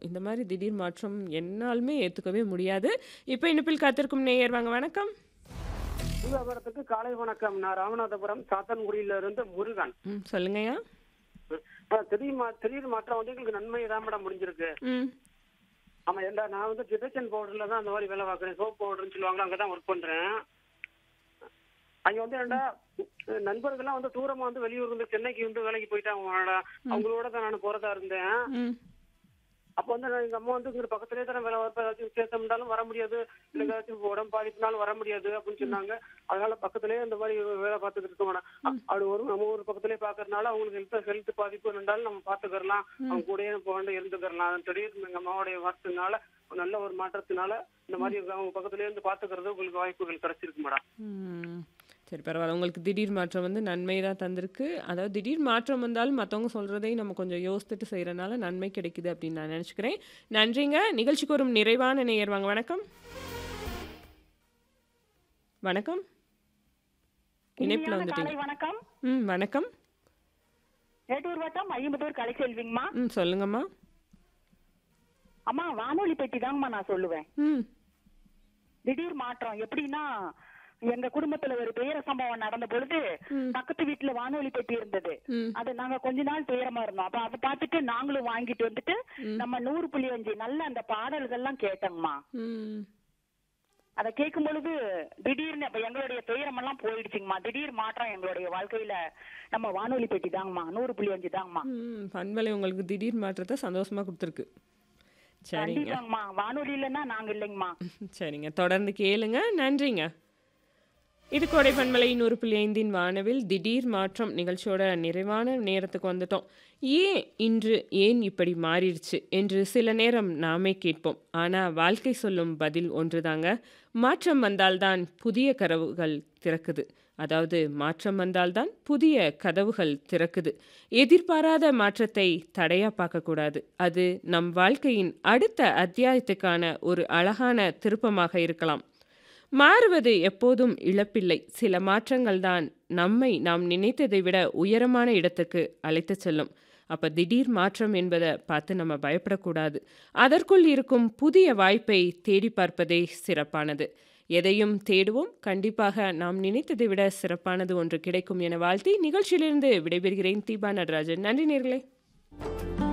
இந்த மாரி திடீர் மாற்றம் என்னாலுமே ஏத்துக்கவே முடியாது. இப்ப இணைப்பில் காத்திருக்கும் நேயர் வாங்க வணக்கம். விவரத்துக்கு காலை வணக்கம் நான் ராமநாதபுரம் சாத்தன்குடியில இருந்து முருகன் ம். சொல்லுங்கய்யா. ஆ, திடீர் மா திடீர் மாற்றம் வந்து எங்களுக்கு நன்மை தான் மேடம் முடிஞ்சிருக்கு ம். ஆமா ஏண்டா நான் வந்து டிடர்ஜென்ட் பவுடர்ல தான் அந்த மாதிரி வேலை பார்க்குறேன் சோப் பவுடர்னு சொல்லுவாங்க அங்கதான் ஒர்க் பண்றேன் அங்க வந்து ஏண்டா நண்பர்கள்லாம் வந்து தூரமா வந்து வெளியூர் இருந்து சென்னைக்கு வந்து வேலைக்கு போயிட்டாங்க அவங்களோட தான் நான் போறதா இருந்தேன் ம். அப்ப வந்து நான் எங்க அம்மா வந்து இங்க பக்கத்துலயே தானே வேலை பார்ப்ப ஏதாச்சும் விசேஷம்னாலும் வர முடியாது இல்ல ஏதாச்சும் உடம்பு பாதிப்புனாலும் வர முடியாது அப்படின்னு சொன்னாங்க அதனால பக்கத்துலயே இந்த மாதிரி வேலை பார்த்துட்டு இருக்க மேடம் அப்படி ஒரு நம்ம ஒரு பக்கத்துலயே பாக்குறதுனால அவங்களுக்கு ஹெல்த் ஹெல்த் பாதிப்பு இருந்தாலும் நம்ம பாத்துக்கறலாம் அவங்க கூடயே போக இருந்துக்கறலாம் திடீர்னு எங்க அம்மாவுடைய வார்த்தைனால நல்ல ஒரு மாற்றத்தினால இந்த மாதிரி அவங்க பக்கத்துலயே இருந்து பாத்துக்கிறது உங்களுக்கு வாய்ப்புகள் கிடைச்சிருக்கு மேடம் ம். சரி பரவால்ல. உங்களுக்கு திடீர் மாற்றம் வந்து நன்மை தான் தந்திருக்கு. அதாவது திடீர் மாற்றம் வந்தாலும் மத்தவங்க சொல்றதையும் நம்ம கொஞ்சம் யோசித்துட்டு செய்றனால நன்மை கிடைக்குது அப்படின்னு நான் நெனச்சுக்கிறேன். நன்றிங்க. நிகழ்ச்சிக்கு ஒரு நிறைவான நேயர் வாங்க வணக்கம். வணக்கம். இணைப்புல இனிமையான வந்துட்டீங்க. காலை வணக்கம் ம். வணக்கம். மேட்டூர் வட்டம் ஐம்பத்தூர் கலைச்செல்விங்கம்மா ம். சொல்லுங்கம்மா. அம்மா வானொலி பெட்டி தாங்கம்மா நான் சொல்லுவேன் ம். திடீர் மாற்றம் எப்படின்னா எங்க குடும்பத்துல ஒரு துயர சம்பவம் நடந்த பொழுது ம். பக்கத்து வீட்டுல வானொலி பெட்டி இருந்தது ம். அது நாங்க கொஞ்ச நாள் துயரமா இருந்தோம் அப்ப அதை பார்த்துட்டு நாங்களும் வாங்கிட்டு வந்துட்டு ம். நம்ம நூறு புள்ளி அஞ்சு நல்ல அந்த பாடல்கள்லாம் கேட்டோங்கம்மா ம். அதை கேட்கும் பொழுது திடீர்னு அப்ப எங்களுடைய துயரம் எல்லாம் போயிடுச்சுங்கம்மா திடீர் மாற்றம் எங்களுடைய வாழ்க்கையில நம்ம வானொலி பெட்டி தாங்கம்மா நூறு புள்ளி அஞ்சு தாங்கம்மா ம். பண்பலை உங்களுக்கு திடீர் மாற்றத்த சந்தோஷமா குடுத்துருக்கு. சரிங்க. கண்டிப்பாங்கம்மா வானொலி இல்லைன்னா நாங்க இல்லைங்கம்மா சரிங்க. தொடர்ந்து கேளுங்க. நன்றிங்க. இது கோடை பண்பலை 100.5 வானவில் திடீர் மாற்றம் நிகழ்ச்சியோட நிறைவான நேரத்துக்கு வந்துட்டோம். ஏன் இன்று ஏன் இப்படி மாறிடுச்சு என்று சில நேரம் நாமே கேட்போம். ஆனா வாழ்க்கை சொல்லும் பதில் ஒன்றுதாங்க. மாற்றம் வந்தால்தான் புதிய கதவுகள் திறக்குது. அதாவது மாற்றம் வந்தால்தான் புதிய கதவுகள் திறக்குது. எதிர்பாராத மாற்றத்தை தடையா பார்க்கக்கூடாது. அது நம் வாழ்க்கையின் அடுத்த அத்தியாயத்துக்கான ஒரு அழகான திருப்பமாக இருக்கலாம். மாறுவது எப்போதும் இழப்பில்லை. சில மாற்றங்கள் தான் நம்மை நாம் நினைத்ததை விட உயரமான இடத்துக்கு அழைத்துச் செல்லும். அப்ப திடீர் மாற்றம் என்பத பார்த்து நம்ம பயப்படக்கூடாது. அதற்குள் இருக்கும் புதிய வாய்ப்பை தேடிப் பார்ப்பதே சிறப்பானது. எதையும் தேடுவோம். கண்டிப்பாக நாம் நினைத்ததை விட சிறப்பானது ஒன்று கிடைக்கும் என வாழ்த்தி நிகழ்ச்சியிலிருந்து விடைபெறுகிறேன் தீபா நடராஜன். நன்றி நேயர்களே.